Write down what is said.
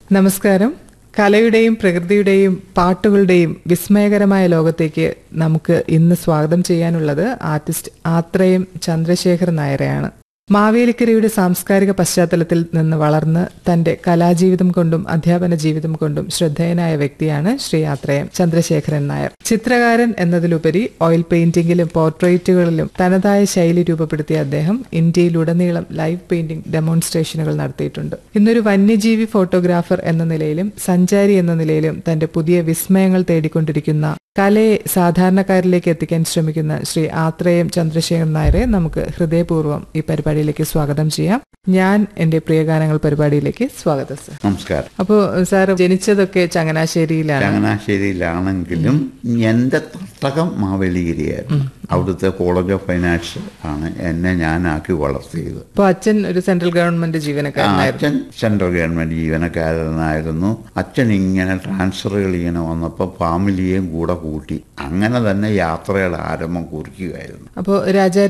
നമസ്കാരം കലയുടെയും പ്രകൃതിയുടെയും പാട്ടുകളുടെയും വിസ്മയകരമായ ലോകത്തേക്ക് നമുക്ക് ഇന്ന് സ്വാഗതം ചെയ്യാനുള്ളത് ആർട്ടിസ്റ്റ് ആത്രയം ചന്ദ്രശേഖർ നായരെയാണ് മാവേലിക്കരയുടെ സാംസ്കാരിക പശ്ചാത്തലത്തിൽ നിന്ന് വളർന്ന് തന്റെ കലാജീവിതം കൊണ്ടും അധ്യാപന ജീവിതം കൊണ്ടും ശ്രദ്ധേയനായ വ്യക്തിയാണ് ശ്രീ ആത്രയം ചന്ദ്രശേഖരൻ നായർ ചിത്രകാരൻ എന്നതിലുപരി ഓയിൽ പെയിന്റിംഗിലും പോർട്രേറ്റുകളിലും തനതായ ശൈലി രൂപപ്പെടുത്തിയ അദ്ദേഹം ഇന്ത്യയിലുടനീളം ലൈവ് പെയിന്റിംഗ് ഡെമോൺസ്ട്രേഷനുകൾ നടത്തിയിട്ടുണ്ട് ഇന്നൊരു വന്യജീവി ഫോട്ടോഗ്രാഫർ എന്ന നിലയിലും സഞ്ചാരി എന്ന നിലയിലും തന്റെ പുതിയ വിസ്മയങ്ങൾ തേടിക്കൊണ്ടിരിക്കുന്ന കലയെ സാധാരണക്കാരിലേക്ക് എത്തിക്കാൻ ശ്രമിക്കുന്ന ശ്രീ ആത്രേയം ചന്ദ്രശേഖരൻ നായരെ നമുക്ക് ഹൃദയപൂർവ്വം ഈ പരിപാടിയിലേക്ക് സ്വാഗതം ചെയ്യാം ഞാൻ എന്റെ പ്രിയഗാനങ്ങൾ പരിപാടിയിലേക്ക് സ്വാഗതം സർ നമസ്കാരം അപ്പോൾ സാർ ജനിച്ചതൊക്കെ ചങ്ങനാശ്ശേരിയിലാണ് ചങ്ങനാശ്ശേരിയിലാണെങ്കിലും എന്റെ തട്ടകം മാവേലിഗിരിയായിരുന്നു അവിടുത്തെ കോളേജ് ഓഫ് ഫൈൻ ആർട്സ് ആണ് എന്നെ ഞാനാക്കി വളർത്തിയത് അപ്പോൾ അച്ഛൻ ഒരു സെൻട്രൽ ഗവൺമെന്റ് ആ, ജീവനക്കാരനായിരുന്നു അച്ഛൻ സെൻട്രൽ ഗവൺമെന്റ് ജീവനക്കാരനായിരുന്നു അച്ഛൻ ഇങ്ങനെ ട്രാൻസ്ഫറുകൾ ഇങ്ങനെ വന്നപ്പോൾ ഫാമിലിയെയും കൂടെ കൂട്ടി അങ്ങനെ തന്നെ യാത്രയുടെ ആരംഭം കുറിക്കുകയായിരുന്നു അപ്പോൾ രാജാ